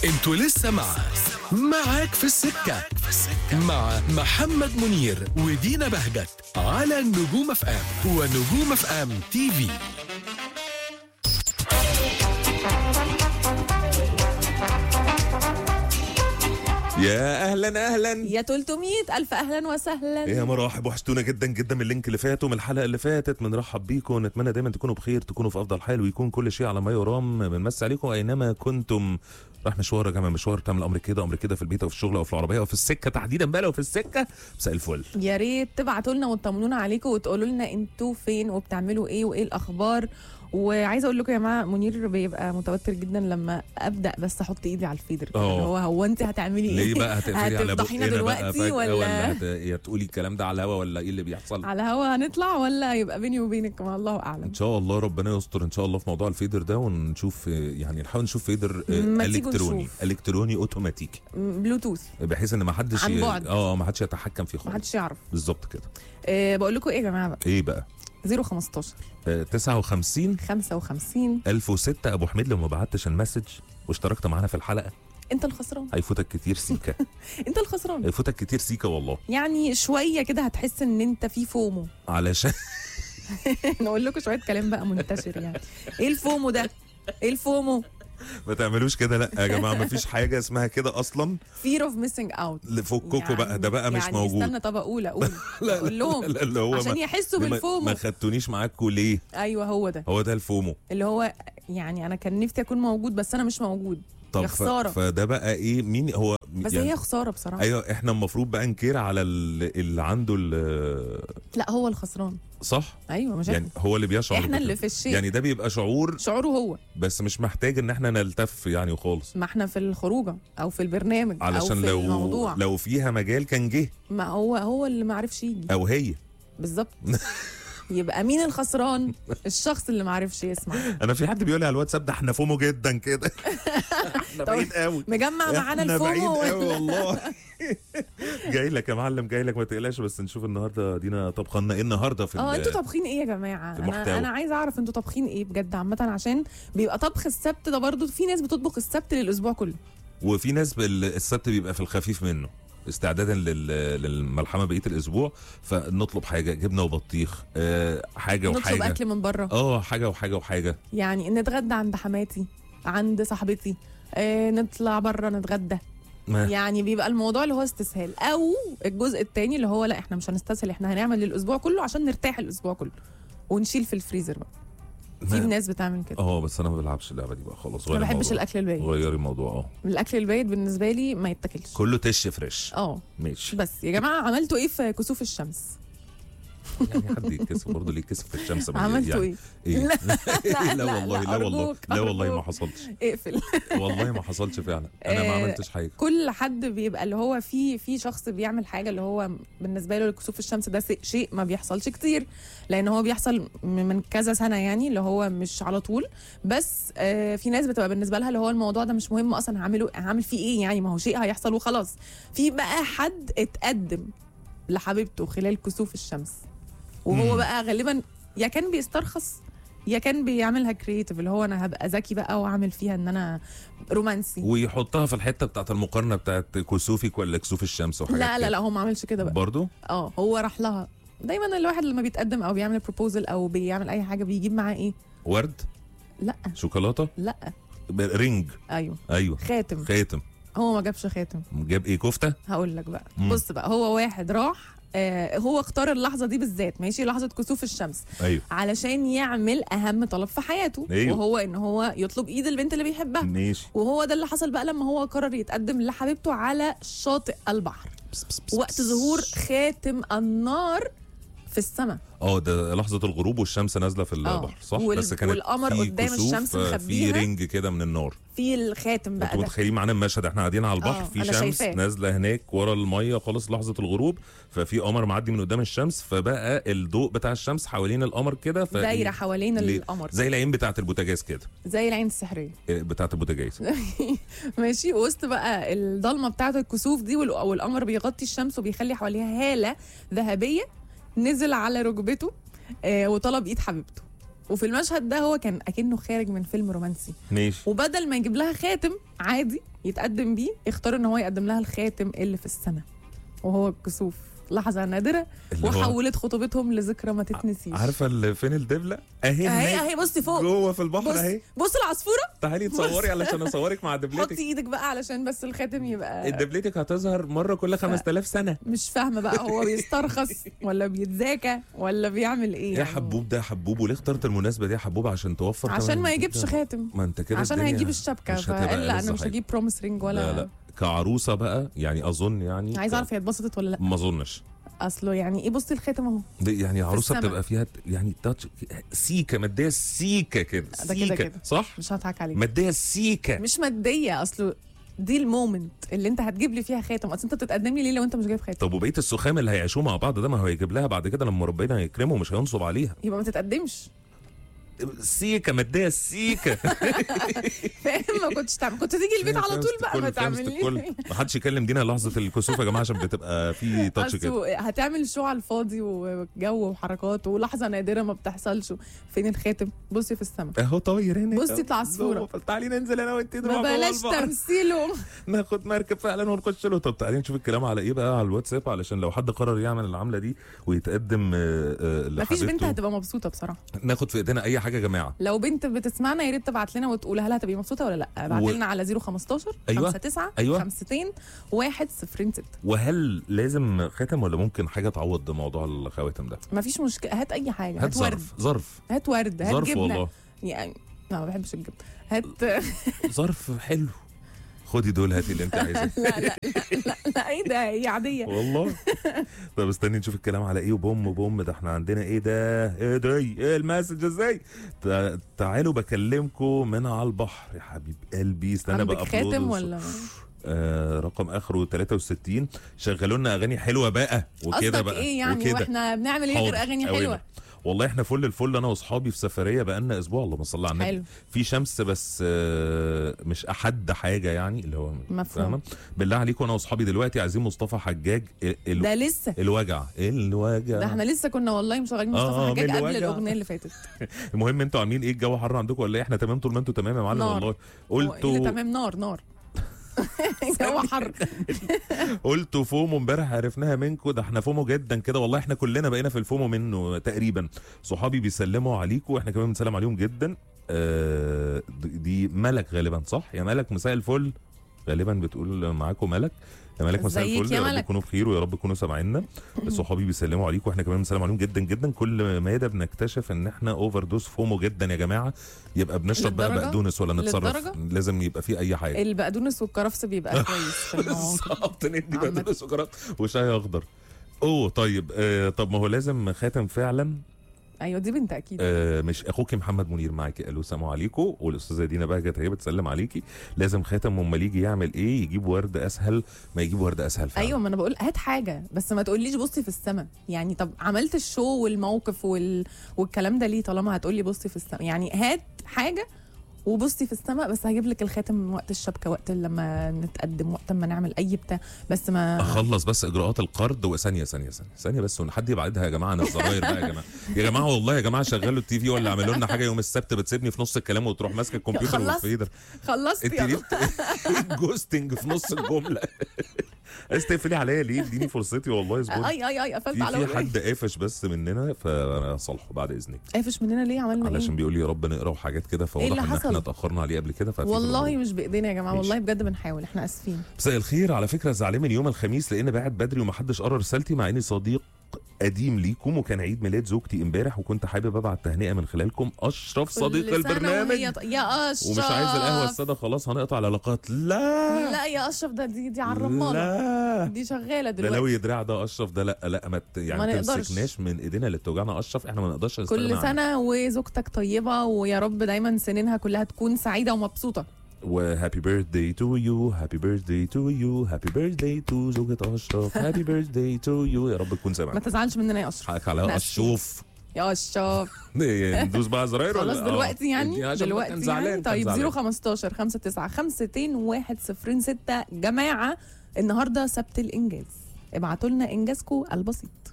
انتوا لسه مع معاك في السكة مع محمد منير ودينا بهجت على النجوم اف ام ونجوم اف ام تي في يا اهلا اهلا يا 300 ألف أهلا وسهلا يا مراحب وحشتونا جدا جدا من اللينك اللي فات ومن الحلقه اللي فاتت بنرحب بيكم ونتمنى دايما تكونوا بخير تكونوا في افضل حال ويكون كل شيء على ما يرام بنمسي عليكم اينما كنتم راح مشوار يا جماعه مشوار تعمل امر كده امر كده في البيت او في الشغل او في العربيه او في السكه تحديدا بقى لو في السكه مساء الفل يا ريت تبعتوا لنا وتطمنونا عليكم وتقولوا لنا انتوا فين وبتعملوا ايه وايه الاخبار وعايزه اقول لكم يا جماعه منير بيبقى متوتر جدا لما ابدا بس احط ايدي على الفيدر كده. اه. اللي هو هو انت هتعملي ايه ليه بقى هتقفلي على هتفضحينا بقنا بقى دلوقتي فجأة ولا, ولا هت... يا تقولي الكلام ده على الهوا ولا ايه اللي بيحصل على هوا هنطلع ولا يبقى بيني وبينك ما الله اعلم ان شاء الله ربنا يستر ان شاء الله في موضوع الفيدر ده ونشوف يعني نحاول نشوف فيدر آه، ما تيجوا الكتروني نشوف. الكتروني اوتوماتيكي م- بلوتوث بحيث ان ما حدش عن ي- بعد. اه ما حدش يتحكم فيه ما خالص حدش يعرف بالظبط كده أه بقول لكم ايه يا جماعه بقى ايه بقى 015 آه 59 55 1006 ابو حميد لو ما بعتش المسج واشتركت معانا في الحلقه انت الخسران هيفوتك كتير سيكا انت الخسران هيفوتك كتير سيكا والله يعني شويه كده هتحس ان انت في فومو علشان نقول لكم شويه كلام بقى منتشر يعني ايه الفومو ده ايه الفومو ما تعملوش كده لا يا جماعه ما فيش حاجه اسمها كده اصلا fear of missing out فككوا بقى ده بقى مش يعني موجود استنى طب اقول اقول اقول لهم لا اللي هو عشان ما- يحسوا ما- بالفومو ما خدتونيش معاكوا ليه ايوه هو ده هو ده الفومو اللي هو يعني انا كان نفسي اكون موجود بس انا مش موجود طب يا ف- خسارة. فده بقى ايه مين هو بس يعني هي خساره بصراحه ايوه احنا المفروض بقى نكير على ال- اللي عنده ال- لا هو الخسران صح ايوه مش يعني هو اللي بيشعر احنا بكده. اللي في الشيء يعني ده بيبقى شعور شعوره هو بس مش محتاج ان احنا نلتف يعني وخالص ما احنا في الخروجه او في البرنامج او علشان في لو الموضوع لو فيها مجال كان جه ما هو هو اللي ما عرفش يجي او هي بالظبط يبقى مين الخسران الشخص اللي ما عرفش يسمع انا في حد بيقول لي على الواتساب ده احنا فومو جدا كده احنا بعيد قوي مجمع معانا احنا بعيد الفومو قوي ولا والله جاي لك يا معلم جاي لك ما تقلقش بس نشوف النهارده دينا طبخنا ايه النهارده في اه ال- انتوا طابخين ايه يا جماعه المحتوى. انا انا عايزه اعرف انتوا طابخين ايه بجد عامه عشان بيبقى طبخ السبت ده برضو في ناس بتطبخ السبت للاسبوع كله وفي ناس بال- السبت بيبقى في الخفيف منه استعدادا لل- للملحمه بقيه الاسبوع فنطلب حاجه جبنه وبطيخ آه حاجه نطلب وحاجه اكل من بره اه حاجه وحاجه وحاجه يعني نتغدى عند حماتي عند صاحبتي آه نطلع بره نتغدى ما يعني بيبقى الموضوع اللي هو استسهال او الجزء التاني اللي هو لا احنا مش هنستسهل احنا هنعمل للاسبوع كله عشان نرتاح الاسبوع كله ونشيل في الفريزر بقى في ما- ناس بتعمل كده اه بس انا ما بلعبش اللعبه دي بقى خلاص ما غيري بحبش الموضوع. الاكل البايت غيري الموضوع اه الاكل البايت بالنسبه لي ما يتاكلش كله تش فريش اه ماشي بس يا جماعه عملتوا ايه في كسوف الشمس يعني حد يتكسف برضه ليه يتكسف في الشمس ما- عملتوا يعني ايه ايه لا لا, لا، والله لا، لا والله أرجوك، لا والله ما أرجوك. حصلش اقفل والله ما حصلش فعلا انا ما آه، عملتش حاجه كل حد بيبقى اللي هو في في شخص بيعمل حاجه اللي هو بالنسبه له كسوف الشمس ده شيء- شيء ما بيحصلش كتير لان هو بيحصل م- من كذا سنه يعني اللي هو مش على طول بس آه في ناس بتبقى بالنسبه لها اللي هو الموضوع ده مش مهم اصلا هعمله هعمل فيه ايه يعني ما هو شيء هيحصل وخلاص في بقى حد اتقدم لحبيبته خلال كسوف الشمس وهو مم. بقى غالبا يا كان بيسترخص يا كان بيعملها كرييتيف اللي هو انا هبقى ذكي بقى واعمل فيها ان انا رومانسي ويحطها في الحته بتاعت المقارنه بتاعت كسوفك ولا كسوف الشمس وحاجات لا لا كده. لا هو ما عملش كده بقى برضه اه هو راح لها دايما الواحد لما بيتقدم او بيعمل بروبوزل او بيعمل اي حاجه بيجيب معاه ايه ورد لا شوكولاته لا رينج ايوه ايوه خاتم خاتم هو ما جابش خاتم جاب ايه كفته هقول لك بقى مم. بص بقى هو واحد راح آه هو اختار اللحظه دي بالذات ماشي لحظه كسوف الشمس ايوه علشان يعمل اهم طلب في حياته أيوه. وهو ان هو يطلب ايد البنت اللي بيحبها ماشي وهو ده اللي حصل بقى لما هو قرر يتقدم لحبيبته على شاطئ البحر بس بس بس وقت بس. ظهور خاتم النار في السماء اه ده لحظه الغروب والشمس نازله في البحر صح وال- بس كانت والقمر في قدام كسوف، الشمس آه، في مخبيها. رينج كده من النار في الخاتم بقى انتوا ده متخيلين معانا المشهد احنا قاعدين على البحر آه، في أنا شمس شايفاه. نازله هناك ورا الميه خالص لحظه الغروب ففي قمر معدي من قدام الشمس فبقى الضوء بتاع الشمس حوالين القمر كده ف- دايره حوالين ليه؟ القمر زي العين بتاعه البوتاجاز كده زي العين السحريه إيه، بتاعه البوتاجاز ماشي وسط بقى الضلمه بتاعه الكسوف دي وال- والقمر بيغطي الشمس وبيخلي حواليها هاله ذهبيه نزل على ركبته آه وطلب ايد حبيبته وفي المشهد ده هو كان اكنه خارج من فيلم رومانسي ماشي وبدل ما يجيب لها خاتم عادي يتقدم بيه اختار ان هو يقدم لها الخاتم اللي في السماء وهو الكسوف لحظه نادره اللي هو- وحولت خطوبتهم لذكرى ما تتنسيش عارفه ال- فين الدبله اهي اهي هناك اهي بصي فوق جوه في البحر بص اهي بص العصفوره تعالي تصوري علشان اصورك مع حطي دبلتك ايدك بقى علشان بس الخاتم يبقى دبلتك هتظهر مره كل 5000 سنه مش فاهمه بقى هو بيسترخص ولا بيتذاكى ولا بيعمل ايه يا يعني حبوب ده يا حبوب وليه اخترت المناسبه دي يا حبوب عشان توفر عشان تمن ما يجيبش الدبلة؟ خاتم ما انت كده عشان الدنيا هيجيب الشبكه مش هتبقى فقال لا ألذ انا مش حاجة. هجيب بروميس رينج ولا لا لا كعروسه بقى يعني اظن يعني عايزه اعرف هي اتبسطت ولا لا ما اظنش اصله يعني ايه بصي الخاتم اهو دي يعني عروسه السما. بتبقى فيها يعني تاتش سيكه ماديه سيكه كده ده كده سيكه كده. صح مش هضحك عليك ماديه سيكه مش ماديه اصله دي المومنت اللي انت هتجيب لي فيها خاتم اصل انت بتتقدم لي ليه لو انت مش جايب خاتم طب وبقيه السخام اللي هيعيشوه مع بعض ده ما هو هيجيب لها بعد كده لما ربنا يكرمه مش هينصب عليها يبقى ما تتقدمش سيكه ماديه سيكه فاهم ما كنتش تعمل كنت تيجي البيت على طول بقى ما تعمليش ما حدش يكلم دينا لحظه الكسوف يا جماعه عشان بتبقى في تاتش كده أصله هتعمل شو على الفاضي وجو وحركات ولحظه نادره ما بتحصلش فين الخاتم بصي في السماء اهو طاير هنا بصي العصفورة. تعالي ننزل انا وانت ما نروح جوه بلاش البحر. تمثيله ناخد مركب فعلا ونخش له طب تعالي نشوف الكلام على ايه بقى على الواتساب علشان لو حد قرر يعمل العمله دي ويتقدم آه، آه، مفيش بنت لحبيبته. هتبقى مبسوطه بصراحه ناخد في ايدينا اي حاجه يا جماعه لو بنت بتسمعنا يا ريت تبعت لنا وتقول هل هتبقي مبسوطه ولا لا ابعت و- لنا على 015 أيوة. 59 أيوة. 50 1 0 6 وهل لازم ختم ولا ممكن حاجه تعوض موضوع الخواتم ده مفيش مشكله هات اي حاجه هات هات ورد ظرف ظرف هات ورد هات ظرف جبنه والله يعني لا ما بحبش الجبنه هات ظرف حلو خدي دول هاتي اللي انت عايزاه لا لا لا, لا ايه ده هي عاديه والله طب استني نشوف الكلام على ايه وبوم بوم ده احنا عندنا ايه ده ايه ده ايه المسج ازاي تع- تعالوا بكلمكم من على البحر يا حبيب قلبي استنى عندك بقى خاتم ولا آه رقم اخره 63 شغلوا لنا اغاني حلوه بقى وكده قصدك بقى ايه يعني وكده. واحنا بنعمل ايه غير حاضر، اغاني أوامر. حلوه والله احنا فل الفل انا واصحابي في سفريه بقالنا اسبوع اللهم صل على النبي حلو في شمس بس آه، مش احد حاجه يعني اللي هو مفهوم. فاهمة؟ بالله عليكم انا واصحابي دلوقتي عايزين مصطفى حجاج ال- ال- ده لسه الوجع الوجع ده احنا لسه كنا والله مشغلين آه، مصطفى آه، حجاج من قبل الوجع. الاغنيه اللي فاتت المهم انتوا عاملين ايه الجو حر عندكم ولا ايه احنا تمام طول ما انتوا تمام يا معلم نار. والله هو إيه اللي قلتوا تمام نار نار جو حر قلتوا فومو امبارح عرفناها منكم ده احنا فومو جدا كده والله احنا كلنا بقينا في الفومو منه تقريبا صحابي بيسلموا عليكم واحنا كمان بنسلم عليهم جدا آه دي- دي ملك غالبا صح يا ملك مساء الفل غالبا بتقول معاكم ملك يا ملك مساء ازيك الفل يا يا رب ملك؟ تكونوا بخير ويا رب تكونوا سامعينا صحابي بيسلموا عليكم واحنا كمان بنسلم عليهم جدا جدا كل ما يدا بنكتشف ان احنا اوفر دوز فومو جدا يا جماعه يبقى بنشرب بقى للدرجة؟ بقدونس ولا نتصرف للدرجة؟ لازم يبقى في اي حاجه البقدونس والكرفس بيبقى كويس في المواقف بالظبط ندي عامة. بقدونس سكرات وشاي اخضر اوه طيب آه طب ما هو لازم خاتم فعلا ايوه دي بنت اكيد آه مش اخوك محمد منير معاكي الو سلام عليكم والاستاذه دينا بهجت هي بتسلم عليكي لازم خاتم امال يجي يعمل ايه يجيب ورد اسهل ما يجيب ورد اسهل فعلا ايوه ما انا بقول هات حاجه بس ما تقوليش بصي في السماء يعني طب عملت الشو والموقف وال... والكلام ده ليه طالما هتقولي بصي في السماء يعني هات حاجه وبصي في السماء بس هجيب لك الخاتم وقت الشبكه وقت لما نتقدم وقت ما نعمل اي بتاع بس ما اخلص بس اجراءات القرض وثانيه ثانيه ثانيه ثانيه بس حد يبعدها يا جماعه انا الزراير بقى يا جماعه يا جماعه والله يا جماعه شغلوا التي في ولا اعملوا لنا حاجه يوم السبت بتسيبني في نص الكلام وتروح ماسكه الكمبيوتر خلصت. والفيدر خلصت انت يا ليه بت- جوستنج في نص الجمله عايز تقفلي عليا ليه اديني فرصتي والله اصبري اي اي اي قفلت في على في وجهي. حد قافش بس مننا فانا صالحه بعد اذنك قافش مننا ليه عملنا علشان ايه بيقول لي يا رب نقرا وحاجات كده فواضح اللي ان حصل؟ احنا اتاخرنا عليه قبل كده ففي والله كده مش بايدينا يا جماعه ماشي. والله بجد بنحاول احنا اسفين مساء الخير على فكره زعلان من يوم الخميس لان بعت بدري ومحدش قرا رسالتي مع اني صديق قديم ليكم وكان عيد ميلاد زوجتي امبارح وكنت حابب ابعت تهنئه من خلالكم اشرف صديق كل سنة البرنامج وهي ط- يا اشرف ومش عايز القهوه الساده خلاص هنقطع العلاقات لا لا يا اشرف ده دي دي على الرمانه لا دي شغاله ده لو دلوقتي يدرع ده اشرف ده لا لا ما ت- ما يعني نقدرش. تمسكناش من ايدينا اللي بتوجعنا اشرف احنا ما نقدرش نستغنى كل عنه. سنه وزوجتك طيبه ويا رب دايما سنينها كلها تكون سعيده ومبسوطه وهابي بيرثداي تو يو هابي بيرثداي تو يو هابي بيرثداي تو زوجة اشرف هابي بيرثداي تو يو يا رب تكون ما سامع تزعلش مننا يا اشرف حقك على ماشي. اشوف يا اشرف ندوس بقى زراير ولا خلاص دلوقتي يعني عشان دلوقتي كان زعلان يعني كان طيب زعلان. 015 59 50 106 جماعه النهارده سبت الانجاز ابعتوا لنا انجازكم البسيط